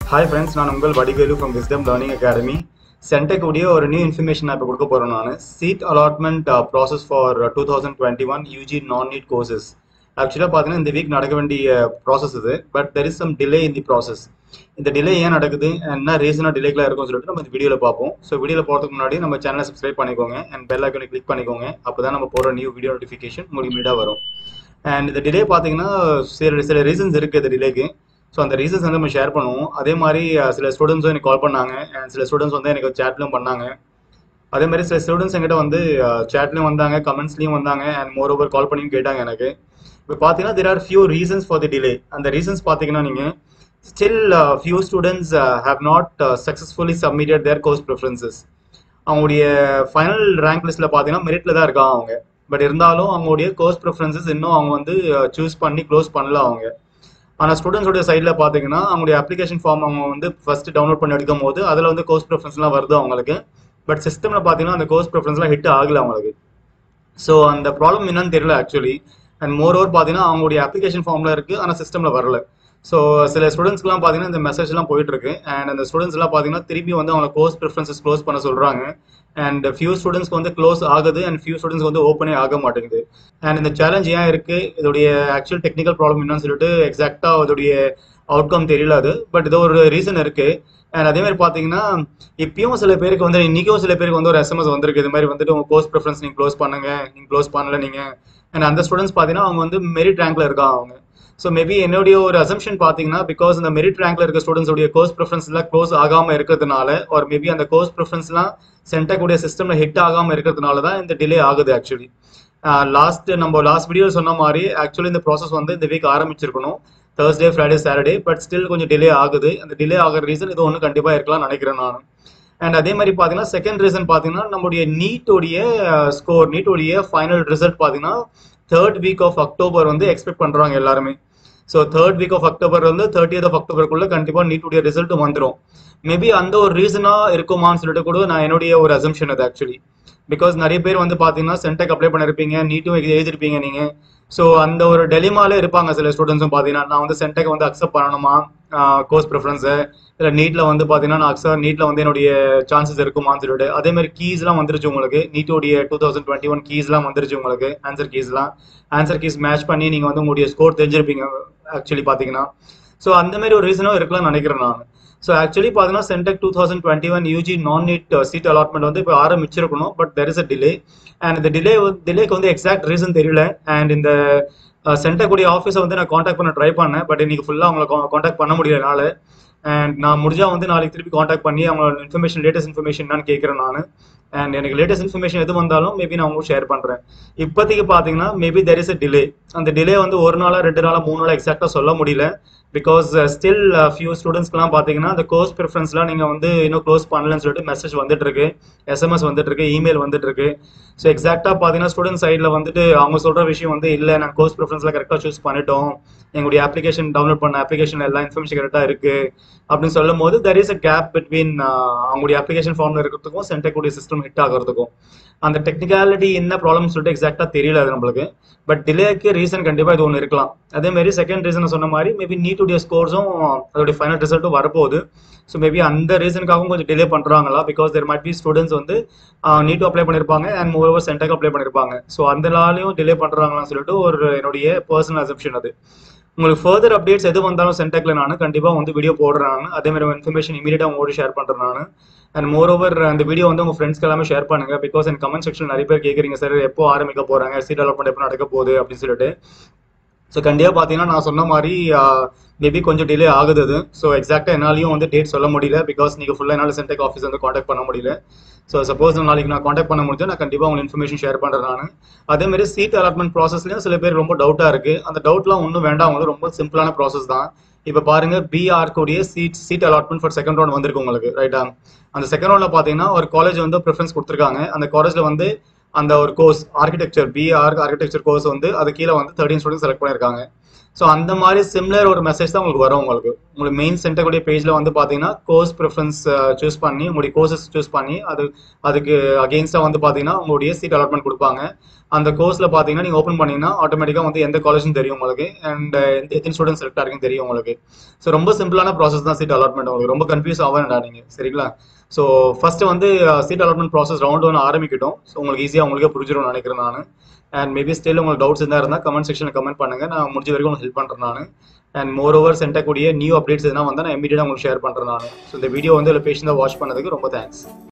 hi friends நான் உங்கள் Vadivelu from wisdom learning academy Centac உடைய ஒரு நியூ இன்ஃபர்மேஷன் இப்போ கொடுக்க போகிறேன் நான் seat allotment process for two thousand twenty one UG non NEET courses ஆக்சுவலாக பார்த்தீங்கன்னா இந்த வீக் நடக்க வேண்டிய ப்ராசஸ் இது but there is some delay in the process இந்த டிலே ஏன் நடக்குது என்ன ரீசனாக டிலேக்கெலாம் இருக்கும்னு சொல்லிட்டு நம்ம இந்த வீடியோவில் பார்ப்போம் ஸோ வீடியோவில் போகிறதுக்கு முன்னாடி நம்ம சேனலை சப்ஸ்கிரைப் பண்ணிக்கோங்க அண்ட் பெல் ஐக்கனை கிளிக் பண்ணிக்கோங்க அப்போ தான் நம்ம போகிற நியூ வீடியோ நோட்டிஃபிகேஷன் உங்களுக்கு இமீடியாக வரும் அண்ட் இந்த டிலே பார்த்தீங்கன்னா சில சில ரீசன்ஸ் இருக்குது இந்த டிலேக்கு ஸோ அந்த ரீசன்ஸ் வந்து நம்ம ஷேர் பண்ணுவோம் அதே மாதிரி அஹ், சில ஸ்டூடெண்ட்ஸும் எனக்கு கால் பண்ணாங்க அண்ட் சில ஸ்டூடெண்ட்ஸ் வந்து எனக்கு சேட்லையும் பண்ணாங்க அதே மாதிரி சில ஸ்டூடெண்ட்ஸ் என்கிட்ட வந்து சேட்லையும் வந்தாங்க கமெண்ட்ஸ்லையும் வந்தாங்க அண்ட் மோர் ஓவர் கால் பண்ணியும் கேட்டாங்க எனக்கு இப்போ பார்த்தீங்கன்னா there are few reasons for the delay அந்த ரீசன்ஸ் பார்த்தீங்கன்னா நீங்கள் still few students have not successfully submitted their course preferences அவங்களுடைய ஃபைனல் ரேங்க் லிஸ்ட்டில் பார்த்தீங்கன்னா மெரிட்ல தான் இருக்காங்க அவங்க பட் இருந்தாலும் அவங்களுடைய கோர்ஸ் ப்ரிஃபரன்சஸ் இன்னும் அவங்க வந்து சூஸ் பண்ணி க்ளோஸ் பண்ணல அவங்க ஆனால் ஸ்டூடெண்ட்ஸோட சைடில் பார்த்தீங்கன்னா அவங்களுடைய அப்ளிகேஷன் ஃபார்ம் அவங்க வந்து ஃபர்ஸ்ட் டவுன்லோட் பண்ணி எடுக்கும் போது அதில் வந்து கோர்ஸ் ப்ரிஃபரன்ஸ்லாம் வருது அவங்களுக்கு பட் சிஸ்டமில் பார்த்தீங்கன்னா அந்த கோர்ஸ் ப்ரிஃபரன்ஸ்லாம் ஹிட் ஆகல அவங்களுக்கு ஸோ அந்த ப்ராப்ளம் என்னன்னு தெரியல ஆக்சுவலி அண்ட் மோர் ஓவர் பார்த்தீங்கன்னா அவங்களுடைய அப்ளிகேஷன் ஃபார்மில் இருக்குது ஆனால் சிஸ்டமில் வரல ஸோ சில ஸ்டூடெண்ட்ஸ்க்குலாம் பார்த்தீங்கன்னா இந்த மெசேஜ்லாம் போயிட்டு இருக்கு அண்ட் அந்த ஸ்டூடெண்ட்ஸ்லாம் பார்த்தீங்கன்னா திருப்பி வந்து அவங்க கோர்ஸ் ப்ரிஃபரன்சஸ் க்ளோஸ் பண்ண சொல்கிறாங்க அண்ட் ஃபியூ ஸ்டூடெண்ட்ஸ்க்கு வந்து க்ளோஸ் ஆகுது அண்ட் ஃபியூ ஸ்டூடெண்ட்ஸ்க்கு வந்து ஓப்பனே ஆக மாட்டேங்குது அண்ட் இந்த சேலஞ்ச் ஏன் இருக்கு இதோடைய ஆக்சுவல் டெக்னிக்கல் ப்ராப்ளம் என்னன்னு சொல்லிட்டு எக்ஸாக்டாக இதோடைய அவுட்கம் தெரியல அது பட் இது ஒரு ரீசன் இருக்கு அண்ட் அதே மாதிரி பார்த்தீங்கன்னா இப்பயும் சில பேருக்கு வந்து இன்னைக்கும் சில பேருக்கு வந்து ஒரு எஸ்எம்எஸ் வந்திருக்கு இது மாதிரி வந்துட்டு உங்க கோர்ஸ் ப்ரிஃபரன்ஸ் நீங்க க்ளோஸ் பண்ணுங்க நீங்க க்ளோஸ் பண்ணல நீங்க அண்ட் அந்த ஸ்டூடெண்ட்ஸ் பார்த்தீங்கன்னா அவங்க வந்து மெரிட் ரேங்க்ல இருக்காங்க அவங்க ஸோ மேபி என்னுடைய ஒரு அசம்ஷன் பார்த்தீங்கன்னா பிகாஸ் இந்த மெரிட் ரேங்க்ல இருக்க ஸ்டூடெண்ட்ஸோடைய கோர்ஸ் ப்ரிஃபரன்ஸ்லாம் க்ளோஸ் ஆகாம இருக்கிறதுனால ஒரு மேபி அந்த கோர்ஸ் ப்ரிஃபரன்ஸ்லாம் சென்டெக்குடைய சிஸ்டம்ல ஹிட் ஆகாம இருக்கிறதுனால தான் இந்த டிலே ஆகுது ஆக்சுவலி லாஸ்ட் நம்ம லாஸ்ட் வீடியோ சொன்ன மாதிரி ஆக்சுவலி இந்த ப்ராசஸ் வந்து இந்த வீக் ஆரம்பிச்சிருக்கணும் Thursday Friday Saturday but still கொஞ்சம் டிலே ஆகுது அந்த டிலே ஆகிற ரீசன் இது ஒன்று கண்டிப்பாக இருக்கலாம் நினைக்கிறேன் நான் அண்ட் அதே மாதிரி பார்த்தீங்கன்னா செகண்ட் ரீசன் பார்த்தீங்கன்னா நம்மளுடைய நீட்டோடைய ஸ்கோர் நீட்டோடைய ஃபைனல் ரிசல்ட் பார்த்தீங்கன்னா தேர்ட் வீக் ஆஃப் அக்டோபர் வந்து எக்ஸ்பெக்ட் பண்ணுறாங்க எல்லாருமே so third week of October வந்து தேர்ட்டியத் ஆஃப் அக்டோபருக்குள்ள கண்டிப்பாக நீட்டுடைய ரிசல்ட் வந்துடும் மேபி அந்த ஒரு ரீசனாக இருக்குமான்னு சொல்லிட்டு கூட நான் என்னுடைய ஒரு அசம்ஷன் அது ஆக்சுவலி பிகாஸ் நிறைய பேர் வந்து பார்த்தீங்கன்னா சென்டெக் அப்ளை பண்ணிருப்பீங்க நீட்டும் எழுதிருப்பீங்க நீங்கள் ஸோ அந்த ஒரு டெலிமால இருப்பாங்க சில ஸ்டூடெண்ட்ஸும் பார்த்தீங்கன்னா நான் வந்து சென்டெக் வந்து அக்செப்ட் பண்ணணுமா கோர்ஸ் ப்ரிஃபரன்ஸு இல்லை நீட்டில் வந்து பார்த்தீங்கன்னா நான் அக்சர் நீட்டில் வந்து என்னுடைய சான்சஸ் இருக்குமான்னு சொல்லிட்டு அதே மாதிரி கீஸ்லாம் வந்துருச்சு உங்களுக்கு நீட்டோடைய டூ தௌசண்ட் டுவெண்ட்டி ஒன் கீஸ்லாம் வந்துருச்சு உங்களுக்கு ஆன்சர் கீஸ்லாம் ஆன்சர் கீஸ் மேட்ச் பண்ணி நீங்கள் வந்து உங்களுடைய ஸ்கோர் தெரிஞ்சிருப்பீங்க ஆக்சுவலி பார்த்தீங்கன்னா ஸோ அந்த மாதிரி ஒரு ரீசனும் இருக்கலாம்னு நினைக்கிறேன் நான் ஸோ ஆக்சுவலி பார்த்தீங்கன்னா Centac two thousand twenty one UG non NEET seat allotment வந்து இப்போ ஆரம்பிச்சிருக்கணும் but there is a delay and இந்த டிலே டிலேக்கு வந்து எக்ஸாக்ட் ரீசன் தெரியல அண்ட் இந்த சென்டர் கூடிய ஆஃபீஸை வந்து நான் காண்டாக்ட் பண்ண ட்ரை பண்ணேன் பட் இன்னைக்கு ஃபுல்லாக அவங்களை காண்டாக்ட் பண்ண முடியலனால அண்ட் நான் முடிஞ்சா வந்து நாளைக்கு திருப்பி காண்டாக்ட் பண்ணி அவங்களோட இன்ஃபர்மேஷன் லேட்டஸ்ட் இன்ஃபர்மேஷன் என்னன்னு கேட்குறேன் நான் அண்ட் எனக்கு லேட்டஸ்ட் இன்ஃபர்மேஷன் எது வந்தாலும் மேபி நான் உங்களுக்கு ஷேர் பண்ணுறேன் இப்போதைக்கு பார்த்தீங்கன்னா maybe there is a delay அந்த டிலே வந்து ஒரு நாளா ரெண்டு நாளா மூணு நாளா எக்ஸாக்டாக சொல்ல முடியல பிகாஸ் ஸ்டில் ஃபியூ ஸ்டூடெண்ட்ஸ்க்குலாம் பார்த்தீங்கன்னா அந்த கோர்ஸ் ப்ரிஃபரன்ஸ்லாம் நீங்கள் வந்து இன்னும் க்ளோஸ் பண்ணலன்னு சொல்லிட்டு மெசேஜ் வந்துட்டு இருக்கு எஸ்எம்எஸ் வந்துட்டு இருக்கு இமெயில் வந்துட்டு இருக்கு ஸோ எக்ஸாக்டாக பார்த்தீங்கன்னா ஸ்டூடெண்ட் சைடில் வந்துட்டு அவங்க சொல்கிற விஷயம் வந்து இல்லை நான் கோர்ஸ் ப்ரிஃபரன்ஸில் கரெக்டாக சூஸ் பண்ணிட்டோம் எங்களுடைய அப்ளிகேஷன் டவுன்லோட் பண்ண அப்ளிகேஷன் எல்லா இன்ஃபர்மேஷன் கரெக்டாக இருக்கு அப்படின்னு சொல்லும் போது there is a gap between அவங்களுடைய அப்ளிகேஷன் ஃபார்மில் இருக்கிறதுக்கும் சென்டெக்குடைய சிஸ்டம் ஹிட் ஆகிறதுக்கும் அந்த டெக்னிக்காலிட்டி என்ன ப்ராப்ளம் சொல்லிட்டு எக்ஸாக்டாக தெரியல அது நம்மளுக்கு பட் டிலேக்கு ரீசன் கண்டிப்பாக இது ஒன்று இருக்கலாம் அதே மாதிரி செகண்ட் ரீசன் சொன்ன மாதிரி மேபி நீட்டுடைய ஸ்கோர்ஸும் அதோடைய ஃபைனல் ரிசல்ட்டும் வரப்போகுது ஸோ மேபி அந்த ரீசனுக்காகவும் கொஞ்சம் டிலே பண்ணுறாங்களா because there might be students வந்து நீட்டும் அப்ளை பண்ணியிருப்பாங்க and more over Centac apply பண்ணியிருப்பாங்க ஸோ அந்த நாளையும் டிலே பண்ணுறாங்களான்னு சொல்லிட்டு ஒரு என்னுடைய பர்சனல் அசப்ஷன் அது உங்களுக்கு ஃபர்தர் அப்டேட்ஸ் எது வந்தாலும் சென்டெக்ல நான் கண்டிப்பாக வந்து வீடியோ போடுறேன் நான் அதே மாதிரி இன்ஃபர்மேஷன் இமீடியட்டாக உங்களோட ஷேர் பண்ணுறேன் நான் அண்ட் மோர் ஓவர் அந்த வீடியோ வந்து உங்கள் ஃப்ரெண்ட்ஸ்க்கு எல்லாமே ஷேர் பண்ணுங்க பிகாஸ் என் கமெண்ட் செக்ஷன் நிறைய பேர் கேட்குறீங்க சார் எப்போ ஆரம்பிக்க போகிறாங்க சீட் டெவலப்மெண்ட் எப்போ நடக்க போகுது அப்படின்னு சொல்லிட்டு ஸோ கண்டிப்பாக பார்த்தீங்கன்னா நான் சொன்ன மாதிரி மேபி கொஞ்சம் டிலே ஆகுது அது ஸோ எக்ஸாக்டாக என்னாலையும் வந்து டேட் சொல்ல முடியல பிகாஸ் நீங்கள் ஃபுல்லாக என்னால் சென்டெக் ஆஃபீஸ் வந்து காண்டாக்ட் பண்ண முடியல ஸோ சப்போஸ் நாளைக்கு நான் காண்டாக்ட் பண்ண முடிஞ்சா நான் கண்டிப்பாக உங்களுக்கு இன்ஃபர்மேஷன் ஷேர் பண்ணுறேன் நான் அதே மாதிரி சீட் அலாட்மெண்ட் ப்ராசஸ்லையும் சில பேர் ரொம்ப டவுட்டாக இருக்குது அந்த டவுட்லாம் ஒன்றும் வேண்டாம் உங்களுக்கு ரொம்ப சிம்பிளான ப்ராசஸ் தான் இப்போ பாருங்க பிஆர் கூடிய seat seat allotment for second round வந்திருக்கு உங்களுக்கு ரைட்டா அந்த செகண்ட் ரவுண்டில் பார்த்தீங்கன்னா ஒரு காலேஜ் வந்து ப்ரிஃபரன்ஸ் கொடுத்துருக்காங்க அந்த காலேஜில் வந்து அந்த ஒரு கோர்ஸ் ஆர்கிடெக்சர் பிஆர் ஆர்கிடெக்சர் கோர்ஸ் வந்து அது கீழே வந்து தேர்ட்டின் ஸ்டூடெண்ட் செலக்ட் பண்ணியிருக்காங்க ஸோ அந்த மாதிரி சிம்லர் ஒரு மெசேஜ் தான் உங்களுக்கு வரும் உங்களுக்கு உங்களுக்கு மெயின் சென்டருடைய பேஜில் வந்து பார்த்தீங்கன்னா கோர்ஸ் ப்ரிஃபரன்ஸ் சூஸ் பண்ணி உங்களுடைய கோர்சஸ் சூஸ் பண்ணி அது அதுக்கு அகேன்ஸ்டாக வந்து பார்த்தீங்கன்னா உங்களுடைய சீட் அலாட்மெண்ட் கொடுப்பாங்க அந்த கோர்ஸில் பார்த்தீங்கன்னா நீங்கள் ஓப்பன் பண்ணீங்கன்னா ஆட்டோமேட்டிக்காக வந்து எந்த காலேஜ்னு தெரியும் உங்களுக்கு அண்ட் எத்தனை ஸ்டூடெண்ட் செலக்ட் ஆகிருக்குன்னு தெரியும் உங்களுக்கு ஸோ ரொம்ப சிம்பிளான ப்ராசஸ் தான் சீட் அலாட்மெண்ட் உங்களுக்கு ரொம்ப கன்ஃபியூஸ் ஆக வேண்டாம் நீங்கள் சரிங்களா ஸோ ஃபஸ்ட்டு வந்து சீட் அலாட்மெண்ட் ப்ராசஸ் ரவுண்ட் ஒன்று ஆரம்பிக்கட்டும் ஸோ உங்களுக்கு ஈஸியாக உங்களுக்கு புரிஞ்சிடும் நினைக்கிறேன் நான் அண்ட் மேபி ஸ்டில் உங்களுக்கு டவுட்ஸ் இருந்தால் இருந்தால் கமெண்ட் செக்ஷனில் கமெண்ட் பண்ணுங்கள் நான் முடிஞ்ச வரைக்கும் உங்களுக்கு ஹெல்ப் பண்ணுறேன் நான் அண்ட் மோர் ஓவர் சென்டக்கூடிய நியூ அப்டேட்ஸ் எதுனா வந்து நான் இமீடியட்டாக உங்களுக்கு ஷேர் பண்ணுறேன் நான் ஸோ இந்த வீடியோ வந்து இல்லை பேஷண்டாக வாட்ச் பண்ணதுக்கு ரொம்ப தேங்க்ஸ்